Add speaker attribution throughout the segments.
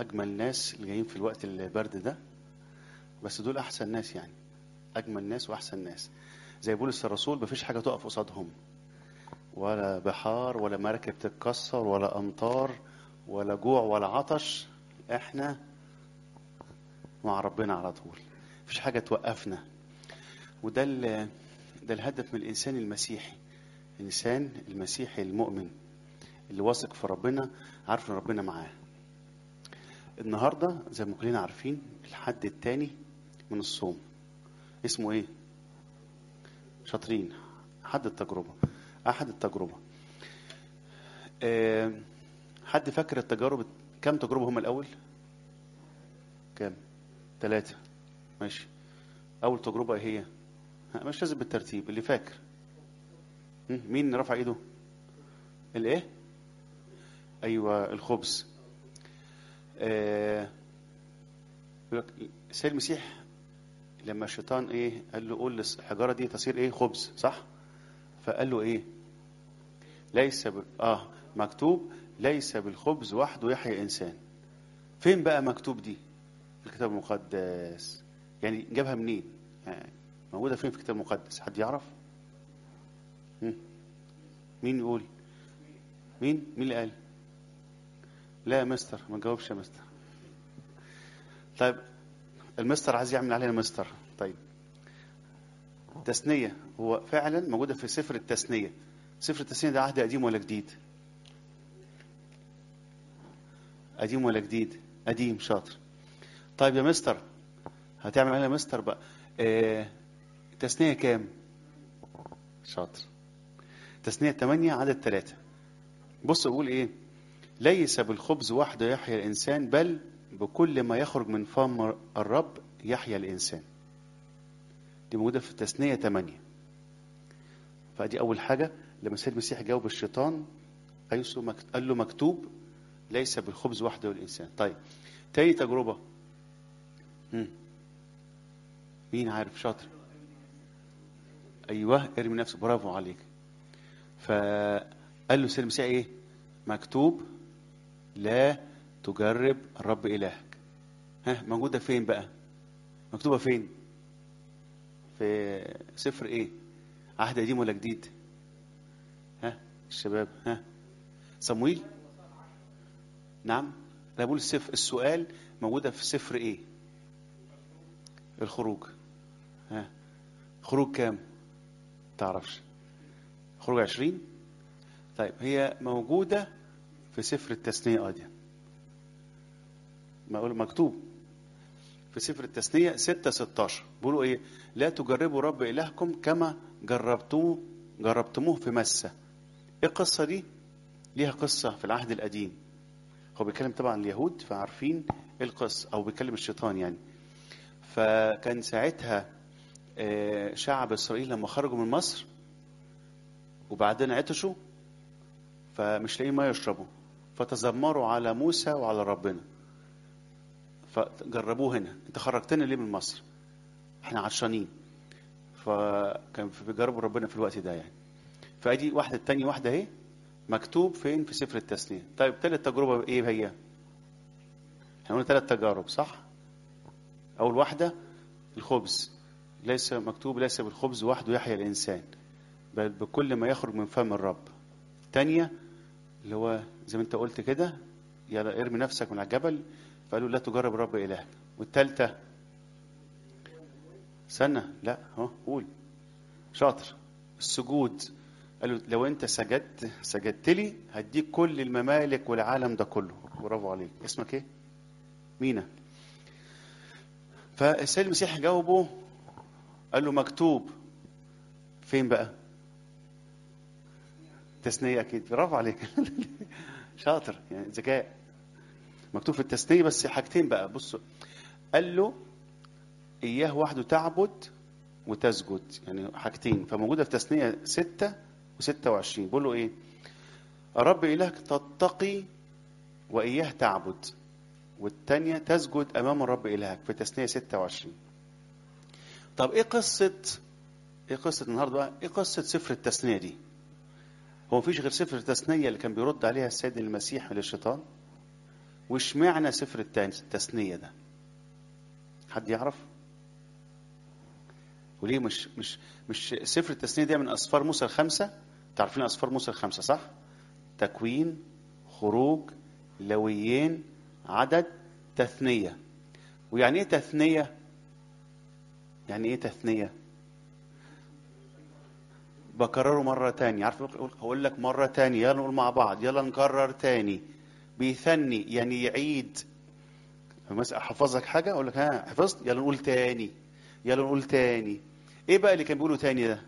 Speaker 1: اجمل ناس اللي جايين في الوقت البرد ده بس دول احسن ناس يعني اجمل ناس واحسن ناس زي بولس الرسول مفيش حاجه تقف قصادهم ولا بحار ولا مراكب تتكسر ولا امطار ولا جوع ولا عطش احنا مع ربنا على طول مفيش حاجه توقفنا وده ال- ده الهدف من الانسان المسيحي الانسان المسيحي المؤمن اللي واثق في ربنا عارف ان ربنا معاه النهارده زي ما كلنا عارفين الحد الثاني من الصوم اسمه ايه شاطرين حد التجربه احد التجربه آه، حد فاكر التجارب كم تجربه هم الاول كام ثلاثه ماشي اول تجربه ايه هي ها، مش لازم بالترتيب اللي فاكر هم، مين رفع ايده الايه ايوه الخبز آه، يقول لك سيد المسيح لما الشيطان ايه قال له قول الحجاره دي تصير ايه خبز صح فقال له ايه ليس ب... اه مكتوب ليس بالخبز وحده يحيى انسان فين بقى مكتوب دي في الكتاب المقدس يعني جابها منين يعني موجوده فين في الكتاب المقدس حد يعرف هم؟ مين يقول مين مين اللي قال لا يا مستر ما جاوبش يا مستر طيب المستر عايز يعمل علينا مستر طيب تثنية هو فعلا موجودة في سفر التثنية سفر التثنية ده عهد قديم ولا جديد قديم ولا جديد قديم شاطر طيب يا مستر هتعمل علينا مستر بقى آه تثنية كام شاطر تثنية 8 عدد 3 بص بقول ايه ليس بالخبز وحده يحيا الانسان بل بكل ما يخرج من فم الرب يحيا الانسان دي موجوده في التثنيه 8 فدي اول حاجه لما السيد المسيح جاوب الشيطان حيث مك- قال له مكتوب ليس بالخبز وحده الانسان طيب تاني تجربه مم. مين عارف شاطر ايوه ارمي نفسك برافو عليك فقال له السيد المسيح ايه مكتوب لا تجرب الرب إلهك ها موجودة فين بقى مكتوبة فين في سفر ايه عهد قديم ولا جديد ها الشباب ها صمويل نعم لا بقول السفر السؤال موجودة في سفر ايه الخروج ها خروج كام تعرفش خروج عشرين طيب هي موجودة في سفر التثنية ادي ما اقول مكتوب في سفر التثنية 6 16 بيقولوا ايه لا تجربوا رب الهكم كما جربتوه جربتموه في مسة ايه القصة دي ليها قصة في العهد القديم هو بيتكلم طبعا اليهود فعارفين ايه القصة او بيتكلم الشيطان يعني فكان ساعتها آه، شعب اسرائيل لما خرجوا من مصر وبعدين عطشوا فمش لاقيين ما يشربوا فتذمروا على موسى وعلى ربنا فجربوه هنا انت خرجتنا ليه من مصر احنا عطشانين فكان في- بيجربوا ربنا في الوقت ده يعني فادي واحده التانية واحده اهي مكتوب فين في سفر التثنيه طيب تالت تجربه ايه هي احنا قلنا ثلاث تجارب صح اول واحده الخبز ليس مكتوب ليس بالخبز وحده يحيا الانسان بل بكل ما يخرج من فم الرب الثانيه اللي هو زي ما انت قلت كده يلا ارمي نفسك من على الجبل فقالوا لا تجرب رب إلهك والثالثة استنى لا اهو قول شاطر السجود قالوا لو انت سجدت سجدت لي هديك كل الممالك والعالم ده كله برافو عليك اسمك ايه مينا فالسيد المسيح جاوبه قال له مكتوب فين بقى تثنية أكيد برافو عليك شاطر يعني ذكاء مكتوب في التثنية بس حاجتين بقى بصوا قال له إياه وحده تعبد وتسجد يعني حاجتين فموجودة في تثنية ستة وستة وعشرين بيقول له إيه الرب إلهك تتقي وإياه تعبد والتانية تسجد أمام الرب إلهك في تثنية ستة وعشرين طب إيه قصة إيه قصة النهاردة بقى إيه قصة سفر التثنية دي هو مفيش غير سفر التثنية اللي كان بيرد عليها السيد المسيح للشيطان واشمعنى سفر التاني- التثنية ده حد يعرف وليه مش مش مش سفر التثنية ده من أسفار موسى الخمسة تعرفين أسفار موسى الخمسة صح تكوين خروج لويين عدد تثنية ويعني ايه تثنية يعني ايه تثنية بكرره مرة تانية عارف هقول لك مرة تانية يلا نقول مع بعض يلا نكرر تاني بيثني يعني يعيد مثلا احفظك حاجة اقول لك ها حفظت يلا نقول تاني يلا نقول تاني ايه بقى اللي كان بيقوله تاني ده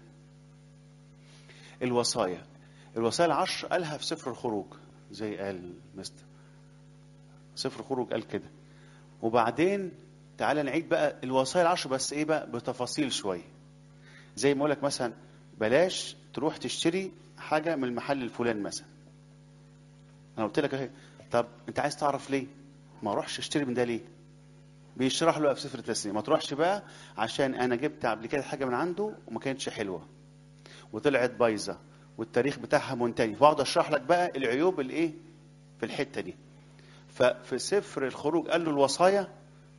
Speaker 1: الوصايا الوصايا العشر قالها في سفر الخروج زي قال مستر سفر الخروج قال كده وبعدين تعالى نعيد بقى الوصايا العشر بس ايه بقى بتفاصيل شويه زي ما اقول لك مثلا بلاش تروح تشتري حاجه من المحل الفلاني مثلا انا قلت لك اهي طب انت عايز تعرف ليه ما اروحش اشتري من ده ليه بيشرح له بقى في سفر التسنيم ما تروحش بقى عشان انا جبت قبل كده حاجه من عنده وما كانتش حلوه وطلعت بايظه والتاريخ بتاعها منتهي واقعد اشرح لك بقى العيوب الايه في الحته دي ففي سفر الخروج قال له الوصايا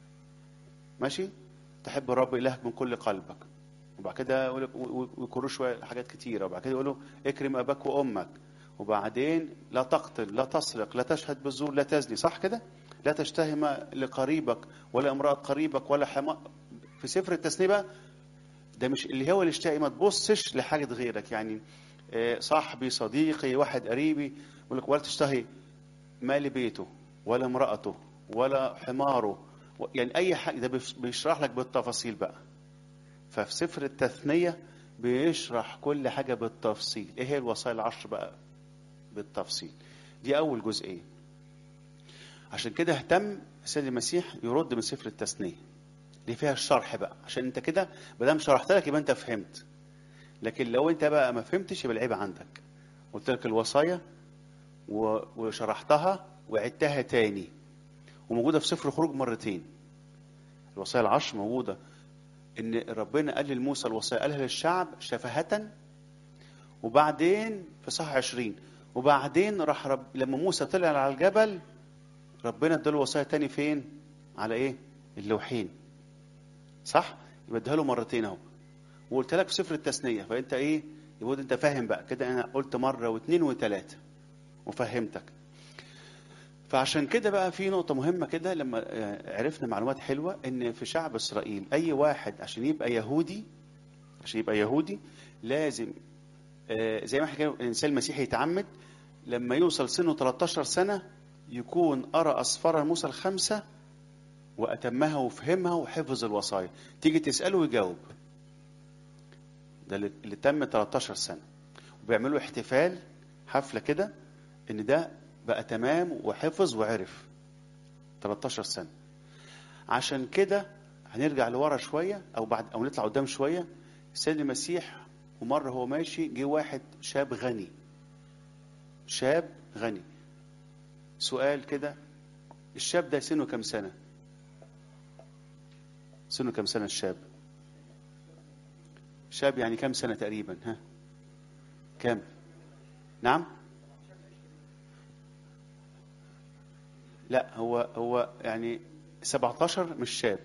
Speaker 1: ماشي تحب الرب الهك من كل قلبك وبعد كده يقول لك ويكرروا شويه حاجات كتيره وبعد كده يقولوا اكرم اباك وامك وبعدين لا تقتل لا تسرق لا تشهد بالزور لا تزني صح كده لا تشتهم لقريبك ولا امراه قريبك ولا حما في سفر التثنيه بقى ده مش اللي هو الاشتهي ما تبصش لحاجه غيرك يعني آه، صاحبي صديقي واحد قريبي يقول لك ولا تشتهي مال بيته ولا امرأته ولا حماره و- يعني أي حاجة ده بيش- بيشرح لك بالتفاصيل بقى ففي سفر التثنية بيشرح كل حاجة بالتفصيل إيه هي الوصايا العشر بقى بالتفصيل دي أول جزئية عشان كده اهتم السيد المسيح يرد من سفر التثنية دي فيها الشرح بقى عشان انت كده ما دام شرحت لك يبقى انت فهمت لكن لو انت بقى ما فهمتش يبقى العيب عندك قلت لك الوصايا و- وشرحتها وعدتها تاني وموجوده في سفر الخروج مرتين الوصايا العشر موجوده ان ربنا قال لموسى الوصايا قالها للشعب شفهة وبعدين في صح عشرين وبعدين راح رب لما موسى طلع على الجبل ربنا اداله وصايا تاني فين على ايه اللوحين صح يبقى اداها له مرتين اهو وقلت لك في سفر التثنيه فانت ايه يبقى انت فاهم بقى كده انا قلت مره واثنين وثلاثه وفهمتك فعشان كده بقى في نقطة مهمة كده لما آه، عرفنا معلومات حلوة إن في شعب إسرائيل أي واحد عشان يبقى يهودي عشان يبقى يهودي لازم آه، زي ما احنا كده الإنسان المسيحي يتعمد لما يوصل سنه 13 سنة يكون قرأ أسفار موسى الخمسة وأتمها وفهمها وحفظ الوصايا تيجي تسأله ويجاوب ده اللي اللي تم 13 سنة وبيعملوا احتفال حفلة كده إن ده بقى تمام وحفظ وعرف 13 سنة عشان كده هنرجع لورا شوية أو بعد أو نطلع قدام شوية السيد المسيح ومرة هو ماشي جه واحد شاب غني شاب غني سؤال كده الشاب ده سنه كام سنة؟ سنه كام سنة الشاب؟ شاب يعني كام سنة تقريبا ها؟ كام؟ نعم؟ لا هو هو يعني 17 مش شاب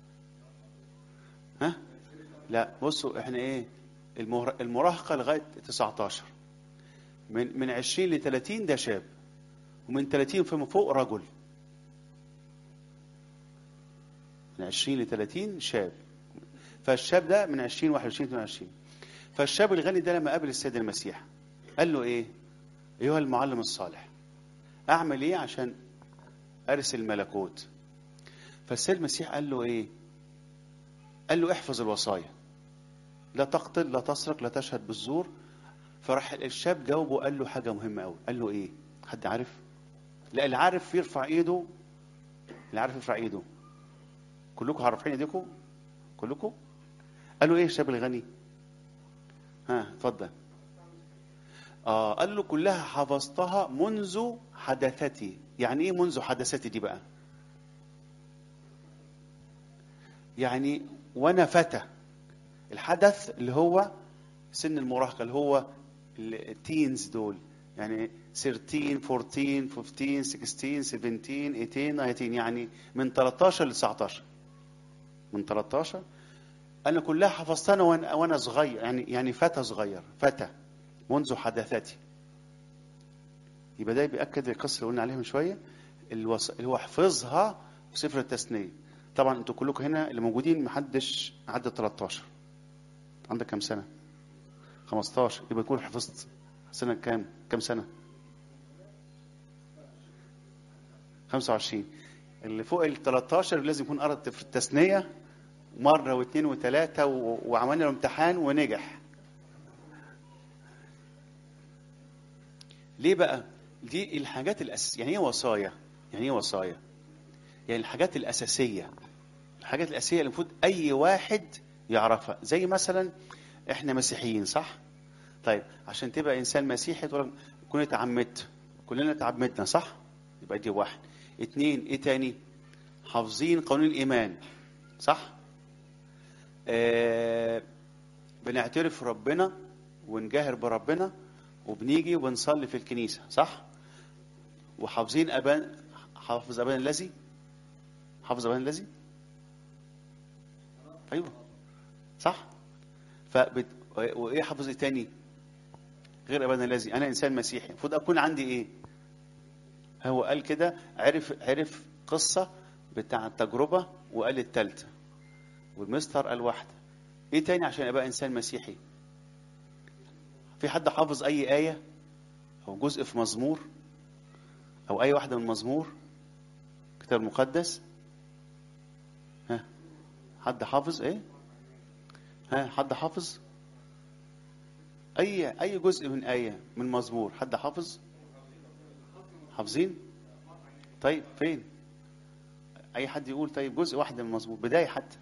Speaker 1: ها لا بصوا احنا ايه المهر- المراهقه لغايه 19 من من 20 ل 30 ده شاب ومن 30 فيما فوق رجل من 20 ل 30 شاب فالشاب ده من 20 21 22 فالشاب الغني ده لما قابل السيد المسيح قال له ايه ايها المعلم الصالح اعمل ايه عشان ارث الملكوت فالسيد المسيح قال له ايه قال له احفظ الوصايا لا تقتل لا تسرق لا تشهد بالزور فراح الشاب جاوبه قال له حاجه مهمه قوي قال له ايه حد عارف لا اللي عارف يرفع ايده اللي عارف يرفع ايده كلكم عارفين ايديكم كلكم قال له ايه الشاب الغني ها اتفضل آه قال له كلها حفظتها منذ حدثتي يعني ايه منذ حدثتي دي بقى يعني وانا فتى الحدث اللي هو سن المراهقه اللي هو التينز دول يعني 13 14 15 16 17 18 19 يعني من 13 ل 19 من 13 انا كلها حفظتها أنا وانا وانا صغير يعني يعني فتى صغير فتى منذ حداثتي يبقى ده بيأكد القصه اللي قلنا عليها من شويه الوص... اللي هو حفظها في سفر التثنيه طبعا انتوا كلكم هنا اللي موجودين محدش عدى 13 عندك كام سنه 15 يبقى تكون حفظت سنه كام كام سنه 25 اللي فوق ال 13 لازم يكون قرأ في التثنيه مره واثنين وثلاثه و... وعملنا له امتحان ونجح ليه بقى دي الحاجات الأس... يعني ايه وصايا يعني ايه وصايا يعني الحاجات الاساسيه الحاجات الاساسيه اللي المفروض اي واحد يعرفها زي مثلا احنا مسيحيين صح طيب عشان تبقى انسان مسيحي تقول كلنا اتعمدت كلنا اتعمدنا صح يبقى دي واحد اتنين ايه تاني حافظين قانون الايمان صح آه بنعترف ربنا ونجاهر بربنا وبنيجي وبنصلي في الكنيسه صح وحافظين ابان حافظ ابان الذي حافظ ابان الذي ايوه صح فبت... وايه حافظ ايه تاني غير ابانا الذي انا انسان مسيحي المفروض اكون عندي ايه هو قال كده عرف عرف قصه بتاع التجربه وقال الثالثه والمستر قال واحده ايه تاني عشان ابقى انسان مسيحي في حد حافظ اي ايه او جزء في مزمور او اي واحده من مزمور الكتاب المقدس ها حد حافظ ايه ها حد حافظ اي اي جزء من ايه من مزمور حد حافظ حافظين طيب فين اي حد يقول طيب جزء واحد من مزمور بدايه حتى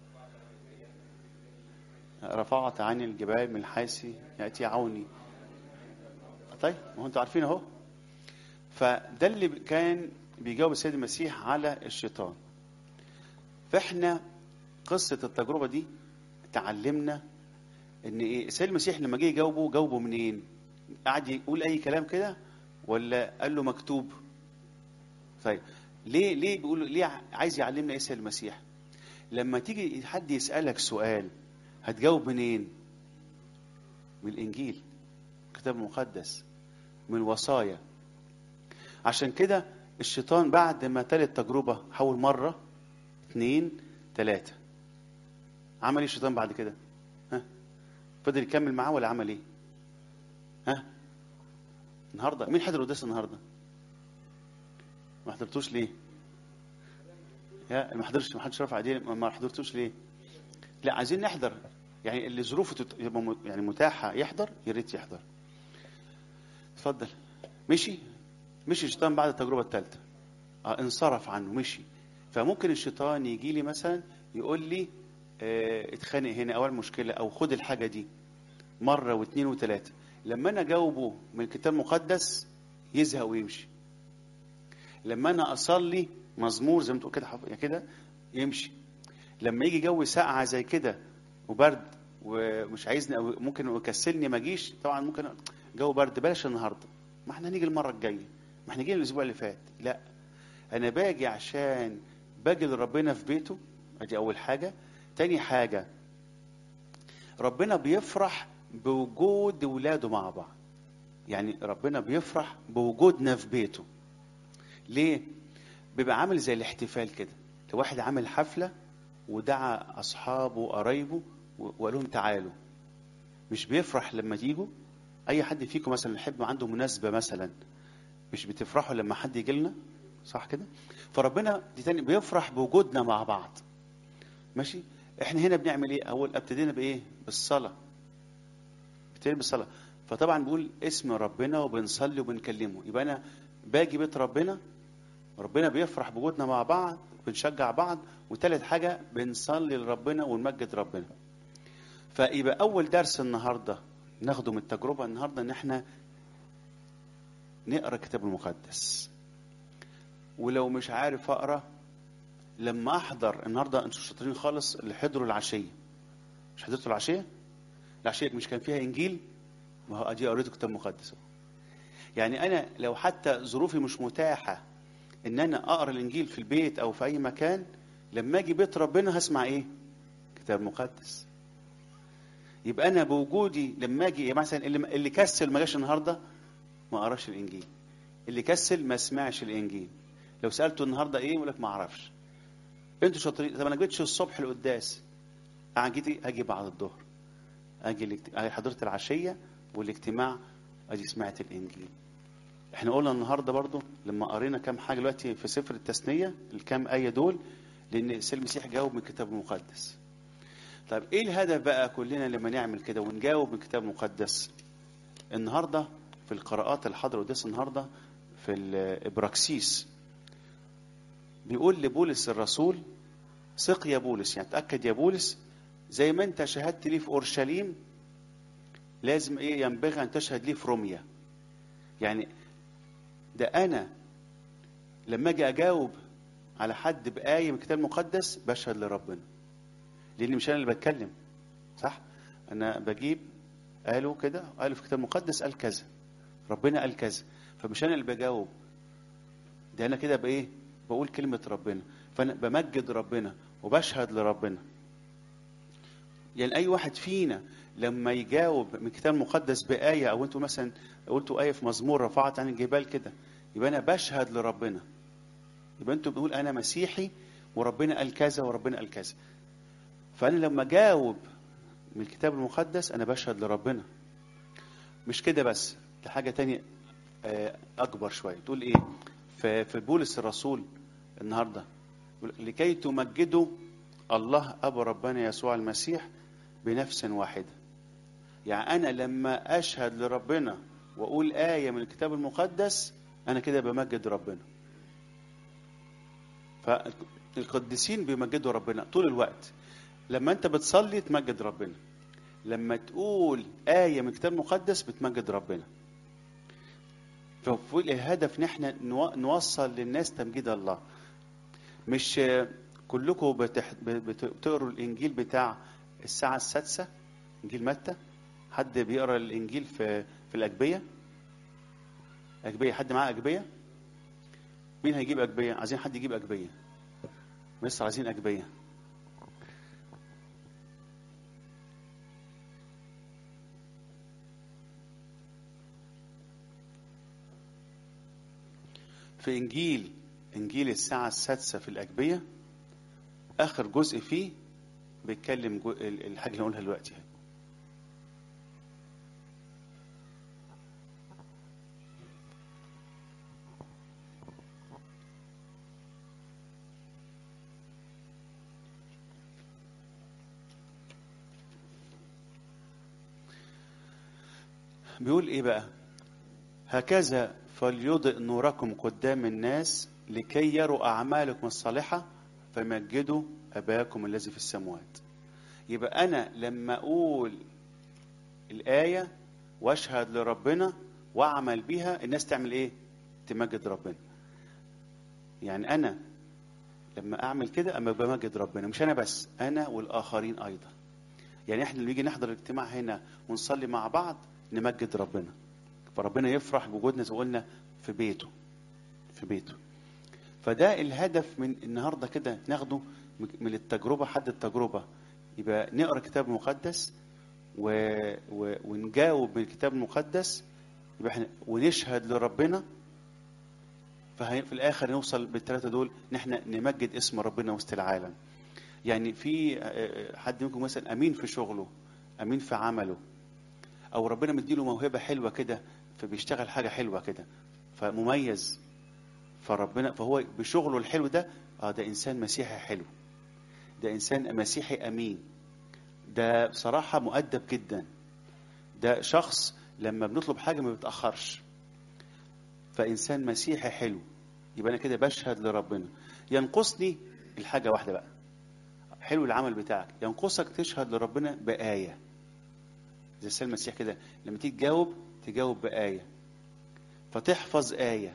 Speaker 1: رفعت عني الجبال من الحاسي ياتي عوني طيب ما هو انتوا عارفين اهو فده اللي كان بيجاوب السيد المسيح على الشيطان فاحنا قصة التجربة دي تعلمنا ان ايه السيد المسيح لما جه يجاوبه جاوبه منين قعد يقول اي كلام كده ولا قال له مكتوب طيب ليه ليه بيقول ليه عايز يعلمنا ايه السيد المسيح لما تيجي حد يسألك سؤال هتجاوب منين من الانجيل الكتاب المقدس من الوصايا عشان كده الشيطان بعد ما تالت تجربة حاول مرة اتنين تلاتة عمل ايه الشيطان بعد كده ها فضل يكمل معاه ولا عمل ايه ها النهارده مين حضر قداس النهارده ما حضرتوش ليه يا ما حضرش ما حدش رفع ايديه ما حضرتوش ليه لا عايزين نحضر يعني اللي ظروفه تت... يبقى يعني متاحه يحضر يا ريت يحضر اتفضل مشي مشي الشيطان بعد التجربه الثالثه اه انصرف عنه مشي فممكن الشيطان يجي لي مثلا يقول لي اه اتخانق هنا اول مشكله او خد الحاجه دي مره واثنين وثلاثه لما انا اجاوبه من الكتاب المقدس يزهق ويمشي لما انا اصلي مزمور زي ما تقول كده كده يمشي لما يجي جو ساقعه زي كده وبرد ومش عايزني او ممكن يكسلني ما اجيش طبعا ممكن جو برد بلاش النهارده ما احنا هنيجي المره الجايه ما احنا جينا الاسبوع اللي فات لا انا باجي عشان باجي لربنا في بيته ادي اول حاجه تاني حاجه ربنا بيفرح بوجود ولاده مع بعض يعني ربنا بيفرح بوجودنا في بيته ليه بيبقى عامل زي الاحتفال كده لو واحد عامل حفله ودعا اصحابه وقرايبه وقال لهم تعالوا مش بيفرح لما تيجوا اي حد فيكم مثلا يحب عنده مناسبه مثلا مش بتفرحوا لما حد يجي لنا صح كده فربنا دي تاني بيفرح بوجودنا مع بعض ماشي احنا هنا بنعمل ايه اول ابتدينا بايه بالصلاه ابتدينا بالصلاه فطبعا بقول اسم ربنا وبنصلي وبنكلمه يبقى انا باجي بيت ربنا ربنا بيفرح بوجودنا مع بعض بنشجع بعض وتالت حاجه بنصلي لربنا ونمجد ربنا فيبقى اول درس النهارده ناخده من التجربه النهارده ان احنا نقرا الكتاب المقدس ولو مش عارف اقرا لما احضر النهارده انتوا شاطرين خالص اللي حضروا العشيه مش حضرتوا العشيه العشيه مش كان فيها انجيل ما هو ادي قريت الكتاب المقدس يعني انا لو حتى ظروفي مش متاحه ان انا اقرا الانجيل في البيت او في اي مكان لما اجي بيت ربنا هسمع ايه كتاب مقدس يبقى انا بوجودي لما اجي مثلا اللي اللي كسل ما جاش النهارده ما قراش الانجيل اللي كسل ما سمعش الانجيل لو سالته النهارده ايه يقول لك ما اعرفش انتوا شاطرين طب انا جيتش الصبح القداس اجي اجي بعد الظهر اجي الاجت- أجي حضرت العشيه والاجتماع اجي سمعت الانجيل احنا قلنا النهارده برضو لما قرينا كام حاجه دلوقتي في سفر التثنيه الكام ايه دول لان السيد المسيح جاوب من الكتاب المقدس طيب ايه الهدف بقى كلنا لما نعمل كده ونجاوب من الكتاب المقدس النهارده في القراءات الحاضره قداس النهارده في الابراكسيس بيقول لبولس الرسول ثق يا بولس يعني تاكد يا بولس زي ما انت شهدت لي في اورشليم لازم ايه ينبغي ان تشهد لي في روميا يعني ده انا لما اجي اجاوب على حد بايه من الكتاب المقدس بشهد لربنا لان مش انا اللي بتكلم صح انا بجيب قالوا كده قالوا في الكتاب المقدس قال كذا ربنا قال كذا فمش انا اللي بجاوب ده انا كده بايه بقول كلمه ربنا فانا بمجد ربنا وبشهد لربنا يعني اي واحد فينا لما يجاوب من الكتاب المقدس بايه او انتوا مثلا قلتوا ايه في مزمور رفعت عن الجبال كده يبقى انا بشهد لربنا يبقى انتوا بتقول انا مسيحي وربنا قال كذا وربنا قال كذا فانا لما جاوب من الكتاب المقدس انا بشهد لربنا مش كده بس ده حاجه تانية آه، اكبر شويه تقول ايه في في بولس الرسول النهارده يقول لكي تمجدوا الله ابو ربنا يسوع المسيح بنفس واحده يعني انا لما اشهد لربنا واقول ايه من الكتاب المقدس انا كده بمجد ربنا فالقديسين بيمجدوا ربنا طول الوقت لما انت بتصلي تمجد ربنا لما تقول آية من الكتاب المقدس بتمجد ربنا ففوق الهدف ان احنا نو- نوصل للناس تمجيد الله مش آه، كلكم بتح... بت- بتقروا الانجيل بتاع الساعة السادسة انجيل متى حد بيقرا الانجيل في في الاجبية اجبية حد معاه اجبية مين هيجيب اجبية عايزين حد يجيب اجبية مصر عايزين اجبية في انجيل انجيل الساعه السادسه في الاجبيه اخر جزء فيه بيتكلم جو... ال- الحاجه اللي هقولها دلوقتي بيقول ايه بقى هكذا فليضئ نوركم قدام الناس لكي يروا أعمالكم الصالحة فيمجدوا أباكم الذي في السماوات يبقى أنا لما أقول الآية وأشهد لربنا وأعمل بيها الناس تعمل إيه؟ تمجد ربنا يعني أنا لما أعمل كده أما بمجد ربنا مش أنا بس أنا والآخرين أيضا يعني إحنا اللي نيجي نحضر الاجتماع هنا ونصلي مع بعض نمجد ربنا فربنا يفرح بوجودنا زي ما قلنا في بيته في بيته فده الهدف من النهارده كده ناخده من التجربه حد التجربه يبقى نقرا الكتاب المقدس و... و... ونجاوب من الكتاب المقدس يبقى احنا ونشهد لربنا فهي في الاخر نوصل بالثلاثه دول ان احنا نمجد اسم ربنا وسط العالم يعني في آه، حد منكم مثلا امين في شغله امين في عمله او ربنا مديله موهبه حلوه كده فبيشتغل حاجه حلوه كده فمميز فربنا فهو بشغله الحلو ده اه ده انسان مسيحي حلو ده انسان مسيحي امين ده بصراحه مؤدب جدا ده شخص لما بنطلب حاجه ما بيتاخرش فانسان مسيحي حلو يبقى انا كده بشهد لربنا ينقصني الحاجه واحده بقى حلو العمل بتاعك ينقصك تشهد لربنا بايه زي السيد المسيح كده لما تيجي تجاوب تجاوب بآية فتحفظ آية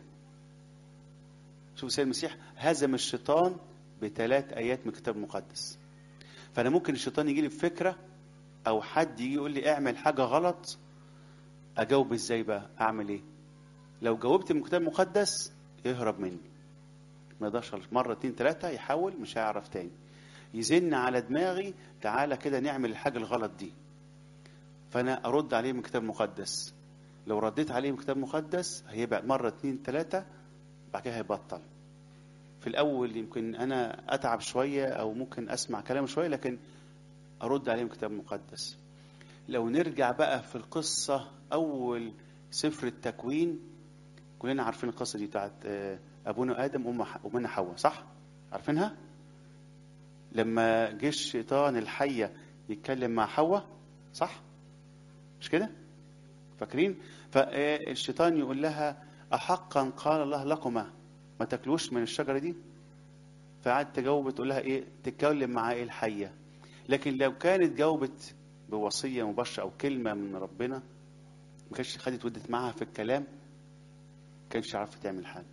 Speaker 1: شوف السيد المسيح هزم الشيطان بثلاث آيات من الكتاب المقدس فأنا ممكن الشيطان يجي لي بفكرة أو حد يجي يقول لي اعمل حاجة غلط أجاوب إزاي بقى أعمل إيه لو جاوبت من الكتاب المقدس يهرب مني ما يقدرش مرة اتنين تلاتة يحاول مش هيعرف تاني يزن على دماغي تعالى كده نعمل الحاجة الغلط دي فأنا أرد عليه من الكتاب المقدس لو رديت عليه من الكتاب المقدس هيبعد مرة اتنين تلاتة بعد كده هيبطل في الأول يمكن أنا أتعب شوية أو ممكن أسمع كلامه شوية لكن أرد عليه من الكتاب المقدس لو نرجع بقى في القصة أول سفر التكوين كلنا عارفين القصة دي بتاعت آه، أبونا آدم وأم- وأمنا حواء صح؟ عارفينها؟ لما جه الشيطان الحية يتكلم مع حواء صح؟ مش كده؟ فاكرين؟ فالشيطان يقول لها أحقا قال الله لكما ما تاكلوش من الشجرة دي؟ فقعدت تجاوب تقول لها إيه؟ تتكلم مع إيه الحية؟ لكن لو كانت جاوبت بوصية مباشرة أو كلمة من ربنا ما كانتش خدت ودت معاها في الكلام ما كانش عارفة تعمل حاجة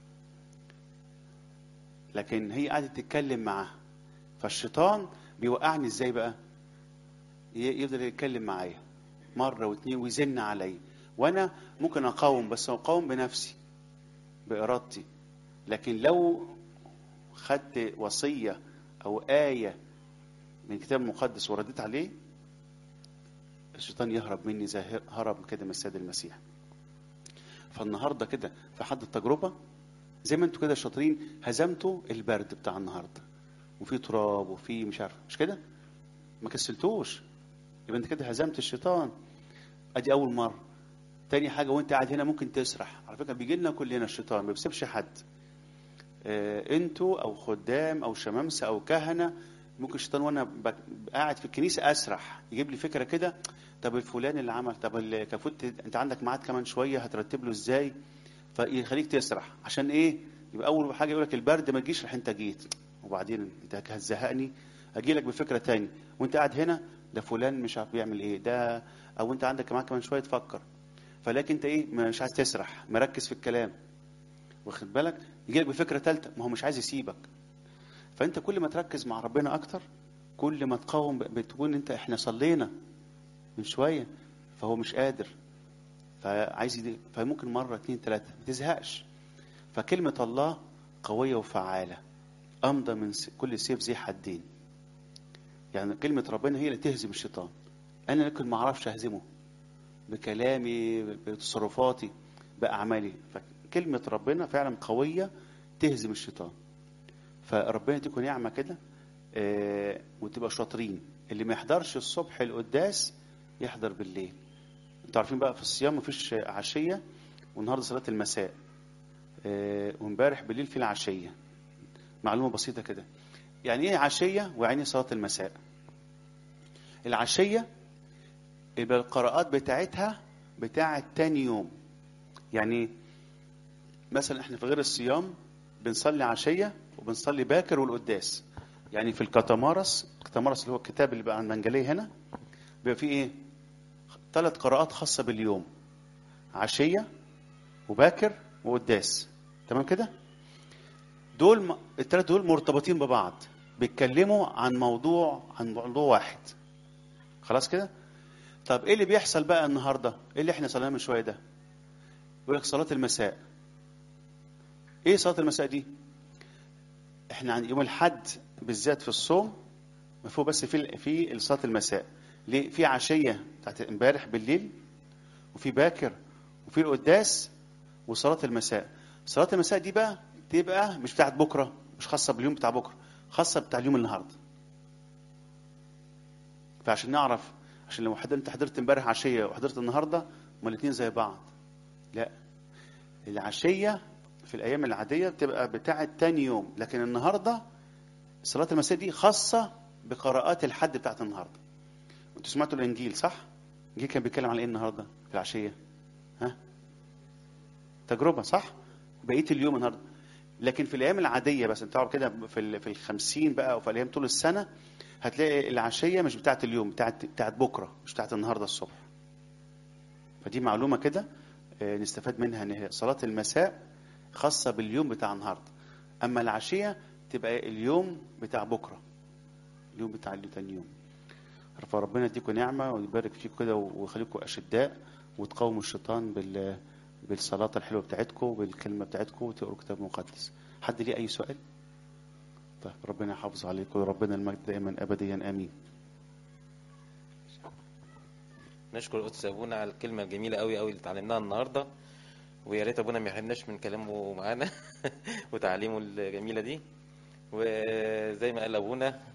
Speaker 1: لكن هي قعدت تتكلم معاها فالشيطان بيوقعني ازاي بقى ي- يفضل يتكلم معايا مرة واتنين ويزن عليا وانا ممكن اقاوم بس اقاوم بنفسي بارادتي لكن لو خدت وصية او آية من الكتاب المقدس ورديت عليه الشيطان يهرب مني زي هرب كده من السيد المسيح فالنهارده كده في حد التجربه زي ما انتوا كده شاطرين هزمتوا البرد بتاع النهارده وفي تراب وفي مش عارف مش كده ما كسلتوش يبقى انت كده هزمت الشيطان ادي اول مره تاني حاجه وانت قاعد هنا ممكن تسرح على فكره بيجي لنا كلنا الشيطان ما بيسيبش حد آه، انتوا او خدام او شمامسه او كهنه ممكن الشيطان وانا بك- قاعد في الكنيسه اسرح يجيب لي فكره كده طب الفلان اللي عمل طب اللي كفوت انت عندك ميعاد كمان شويه هترتب له ازاي فيخليك تسرح عشان ايه يبقى اول حاجه يقول لك البرد ما تجيش راح انت جيت وبعدين انت هتزهقني اجي لك بفكره تاني وانت قاعد هنا ده فلان مش عارف بيعمل ايه ده او انت عندك معاك كمان شويه تفكر فلكن انت ايه مش عايز تسرح مركز في الكلام واخد بالك يجي لك بفكره ثالثه ما هو مش عايز يسيبك فانت كل ما تركز مع ربنا اكتر كل ما تقاوم بتكون انت احنا صلينا من شويه فهو مش قادر فعايز يدي فممكن مره اتنين تلاته ما تزهقش فكلمه الله قويه وفعاله امضى من س- كل سيف ذي حدين يعني كلمه ربنا هي اللي تهزم الشيطان انا لكن ما اعرفش اهزمه بكلامي بتصرفاتي باعمالي فكلمه ربنا فعلا قويه تهزم الشيطان فربنا يديكم نعمه كده آه، وتبقى شاطرين اللي ما يحضرش الصبح القداس يحضر بالليل انتوا عارفين بقى في الصيام مفيش عشيه والنهارده صلاه المساء آه، وامبارح بالليل في العشيه معلومه بسيطه كده يعني ايه عشيه ويعني ايه صلاه المساء العشيه يبقى القراءات بتاعتها بتاعت تاني يوم يعني مثلا احنا في غير الصيام بنصلي عشيه وبنصلي باكر والقداس يعني في الكتمارس الكتمارس اللي هو الكتاب اللي بقى عند منجليه هنا بيبقى فيه ايه ثلاث قراءات خاصه باليوم عشيه وباكر وقداس تمام كده دول م... الثلاث دول مرتبطين ببعض بيتكلموا عن موضوع عن موضوع واحد خلاص كده طب ايه اللي بيحصل بقى النهارده ايه اللي احنا صليناه من شويه ده يقول لك صلاه المساء ايه صلاه المساء دي احنا عند يوم الحد بالذات في الصوم مفهوم بس في في صلاه المساء ليه في عشيه بتاعت امبارح بالليل وفي باكر وفي القداس وصلاه المساء صلاه المساء دي بقى تبقى مش بتاعت بكره مش خاصه باليوم بتاع بكره خاصه بتاع اليوم النهارده فعشان نعرف عشان لو حضرتك انت حضرت امبارح عشيه وحضرت النهارده هما الاثنين زي بعض لا العشيه في الايام العاديه بتبقى بتاعه تاني يوم لكن النهارده صلاه المساء دي خاصه بقراءات الحد بتاعت النهارده انتوا سمعتوا الانجيل صح الانجيل كان بيتكلم على ايه النهارده في العشيه ها تجربه صح بقيه اليوم النهارده لكن في الايام العاديه بس انت تعرف كده في ال- في الخمسين بقى او في الايام طول السنه هتلاقي العشيه مش بتاعت اليوم بتاعت بتاعت بكره مش بتاعت النهارده الصبح فدي معلومه كده آه، نستفاد منها ان هي صلاه المساء خاصه باليوم بتاع النهارده اما العشيه تبقى اليوم بتاع بكره اليوم بتاع اللي تاني يوم فربنا يديكم نعمه ويبارك فيكم كده ويخليكم اشداء وتقاوموا الشيطان بال بالصلاة الحلوة بتاعتكم بالكلمة بتاعتكم وتقروا كتاب مقدس حد ليه أي سؤال؟ طيب ربنا يحافظ عليكم وربنا المجد دائما أبديا آمين
Speaker 2: نشكر قدس ابونا على الكلمه الجميله قوي قوي اللي اتعلمناها النهارده ويا ريت ابونا ما يحرمناش من كلامه معانا وتعليمه الجميله دي وزي ما قال ابونا